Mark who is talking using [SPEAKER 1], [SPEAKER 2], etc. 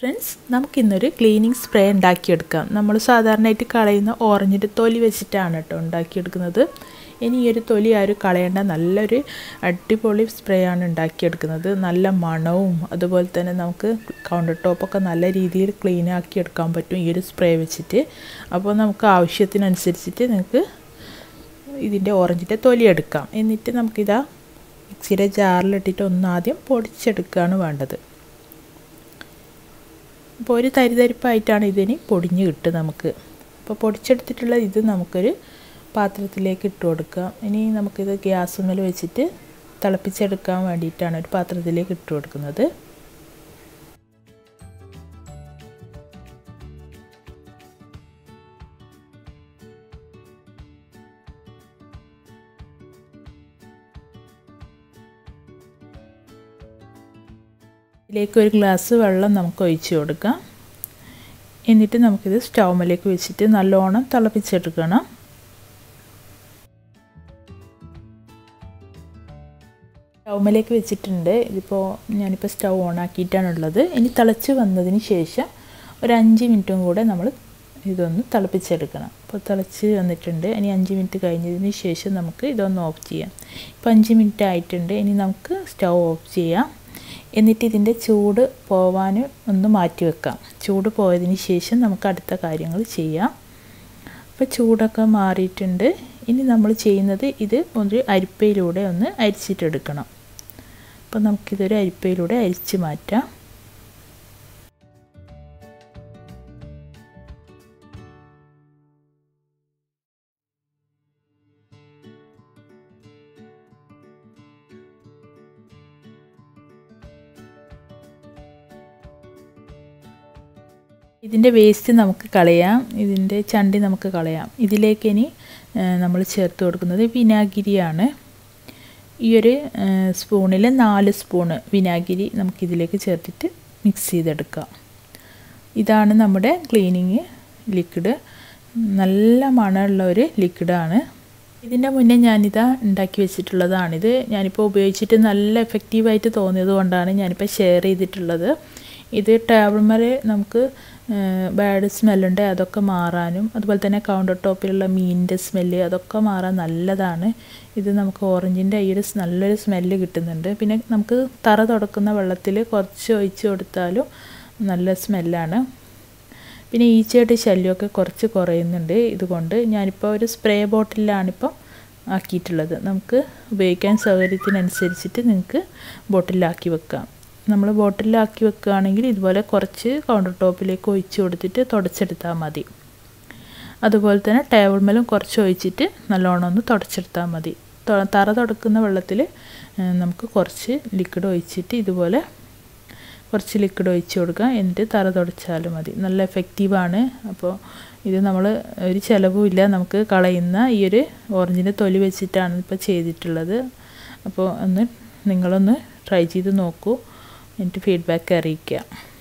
[SPEAKER 1] friends നമുക്കിന്നൊരു cleaning spray ഉണ്ടാക്കിയെടുക്കാം നമ്മൾ സാധാരണയായിട്ട് കളയുന്ന ഓറഞ്ചിൻ്റെ തൊലി വെച്ചിട്ടാണ് കേട്ടോ ഉണ്ടാക്കിയെടുക്കുന്നത് ഇനി ഈ ഒരു തൊലി ആരും കളയേണ്ട നല്ലൊരു അടിപൊളി സ്പ്രേ ആണ് ഉണ്ടാക്കിയെടുക്കുന്നത് നല്ല മണവും അതുപോലെ തന്നെ നമുക്ക് കൗണ്ടർ ടോപ്പൊക്കെ നല്ല രീതിയിൽ ക്ലീൻ ആക്കി എടുക്കാൻ പറ്റും ഈ ഒരു സ്പ്രേ വെച്ചിട്ട് അപ്പോൾ നമുക്ക് ആവശ്യത്തിനനുസരിച്ചിട്ട് നിങ്ങൾക്ക് ഇതിൻ്റെ ഓറഞ്ചിൻ്റെ തൊലി എടുക്കാം എന്നിട്ട് നമുക്കിതാ മിക്സിയുടെ ജാറിലിട്ടിട്ട് ഒന്നാദ്യം പൊടിച്ചെടുക്കുകയാണ് വേണ്ടത് അപ്പോൾ ഒരു തരിതരിപ്പായിട്ടാണ് ഇതിന് പൊടിഞ്ഞ് കിട്ടുക നമുക്ക് അപ്പോൾ പൊടിച്ചെടുത്തിട്ടുള്ള ഇത് നമുക്കൊരു പാത്രത്തിലേക്ക് ഇട്ട് കൊടുക്കാം ഇനി നമുക്കിത് ഗ്യാസ് മേൽ വെച്ചിട്ട് തിളപ്പിച്ചെടുക്കാൻ വേണ്ടിയിട്ടാണ് ഒരു പാത്രത്തിലേക്ക് ഇട്ട് കൊടുക്കുന്നത് ഇതിലേക്ക് ഒരു ഗ്ലാസ് വെള്ളം നമുക്ക് ഒഴിച്ച് കൊടുക്കാം എന്നിട്ട് നമുക്കിത് സ്റ്റൗമിലേക്ക് വെച്ചിട്ട് നല്ലോണം തിളപ്പിച്ചെടുക്കണം സ്റ്റൗമിലേക്ക് വെച്ചിട്ടുണ്ട് ഇതിപ്പോൾ ഞാനിപ്പോൾ സ്റ്റൗ ഓൺ ആക്കിയിട്ടാണുള്ളത് ഇനി തിളച്ച് വന്നതിന് ശേഷം ഒരു അഞ്ച് മിനിറ്റും കൂടെ നമ്മൾ ഇതൊന്ന് തിളപ്പിച്ചെടുക്കണം അപ്പോൾ തിളച്ച് വന്നിട്ടുണ്ട് ഇനി അഞ്ച് മിനിറ്റ് കഴിഞ്ഞതിന് ശേഷം നമുക്ക് ഇതൊന്ന് ഓഫ് ചെയ്യാം ഇപ്പോൾ അഞ്ച് മിനിറ്റ് ആയിട്ടുണ്ട് ഇനി നമുക്ക് സ്റ്റൗ ഓഫ് ചെയ്യാം എന്നിട്ട് ഇതിൻ്റെ ചൂട് പോവാൻ ഒന്ന് മാറ്റി വെക്കാം ചൂട് പോയതിന് ശേഷം നമുക്ക് അടുത്ത കാര്യങ്ങൾ ചെയ്യാം അപ്പോൾ ചൂടൊക്കെ മാറിയിട്ടുണ്ട് ഇനി നമ്മൾ ചെയ്യുന്നത് ഇത് ഒരു അരിപ്പയിലൂടെ ഒന്ന് അരിച്ചിട്ടെടുക്കണം അപ്പോൾ നമുക്കിതൊരു അരിപ്പയിലൂടെ അരിച്ച് മാറ്റാം ഇതിൻ്റെ വേസ്റ്റ് നമുക്ക് കളയാം ഇതിൻ്റെ ചണ്ടി നമുക്ക് കളയാം ഇതിലേക്ക് ഇനി നമ്മൾ ചേർത്ത് കൊടുക്കുന്നത് വിനാഗിരിയാണ് ഈ ഒരു സ്പൂണിൽ നാല് സ്പൂണ് വിനാഗിരി നമുക്കിതിലേക്ക് ചേർത്തിട്ട് മിക്സ് ചെയ്തെടുക്കാം ഇതാണ് നമ്മുടെ ക്ലീനിങ് ലിക്വിഡ് നല്ല മണമുള്ള ഒരു ലിക്വിഡാണ് ഇതിൻ്റെ മുന്നേ ഞാനിതാ ഉണ്ടാക്കി വെച്ചിട്ടുള്ളതാണിത് ഞാനിപ്പോൾ ഉപയോഗിച്ചിട്ട് നല്ല എഫക്റ്റീവായിട്ട് തോന്നിയത് കൊണ്ടാണ് ഞാനിപ്പോൾ ഷെയർ ചെയ്തിട്ടുള്ളത് ഇത് ടേബിൾമേൽ നമുക്ക് ബാഡ് സ്മെല്ലുണ്ട് അതൊക്കെ മാറാനും അതുപോലെ തന്നെ കൗണ്ടർ ടോപ്പിലുള്ള മീനിൻ്റെ സ്മെല്ല് അതൊക്കെ മാറാൻ നല്ലതാണ് ഇത് നമുക്ക് ഓറഞ്ചിൻ്റെ ഈ ഒരു നല്ലൊരു സ്മെല്ല് കിട്ടുന്നുണ്ട് പിന്നെ നമുക്ക് തറ തുടക്കുന്ന വെള്ളത്തിൽ കുറച്ച് ഒഴിച്ച് കൊടുത്താലും നല്ല സ്മെല്ലാണ് പിന്നെ ഈച്ചയുടെ ശല്യമൊക്കെ കുറച്ച് കുറയുന്നുണ്ട് ഇതുകൊണ്ട് ഞാനിപ്പോൾ ഒരു സ്പ്രേ ബോട്ടിലാണിപ്പോൾ ആക്കിയിട്ടുള്ളത് നമുക്ക് ഉപയോഗിക്കാൻ സൗകര്യത്തിനനുസരിച്ചിട്ട് നിങ്ങൾക്ക് ബോട്ടിലാക്കി വെക്കാം നമ്മൾ ബോട്ടിലാക്കി വെക്കുകയാണെങ്കിൽ ഇതുപോലെ കുറച്ച് കൗണ്ടർ ടോപ്പിലേക്ക് ഒഴിച്ച് കൊടുത്തിട്ട് തുടച്ചെടുത്താൽ മതി അതുപോലെ തന്നെ ടേബിൾ മേലും കുറച്ച് ഒഴിച്ചിട്ട് നല്ലോണം ഒന്ന് തുടച്ചെടുത്താൽ മതി തറ തുടക്കുന്ന വെള്ളത്തിൽ നമുക്ക് കുറച്ച് ലിക്വിഡ് ഒഴിച്ചിട്ട് ഇതുപോലെ കുറച്ച് ലിക്വിഡ് ഒഴിച്ച് കൊടുക്കുക എന്നിട്ട് തറ തുടച്ചാലും മതി നല്ല എഫക്റ്റീവാണ് അപ്പോൾ ഇത് നമ്മൾ ഒരു ചിലവുമില്ല നമുക്ക് കളയുന്ന ഈ ഒരു ഓറഞ്ചിൻ്റെ തൊലി വെച്ചിട്ടാണ് ഇപ്പോൾ ചെയ്തിട്ടുള്ളത് അപ്പോൾ ഒന്ന് നിങ്ങളൊന്ന് ട്രൈ ചെയ്ത് നോക്കൂ എന്നിട്ട് ഫീഡ്ബാക്ക് അറിയിക്കുക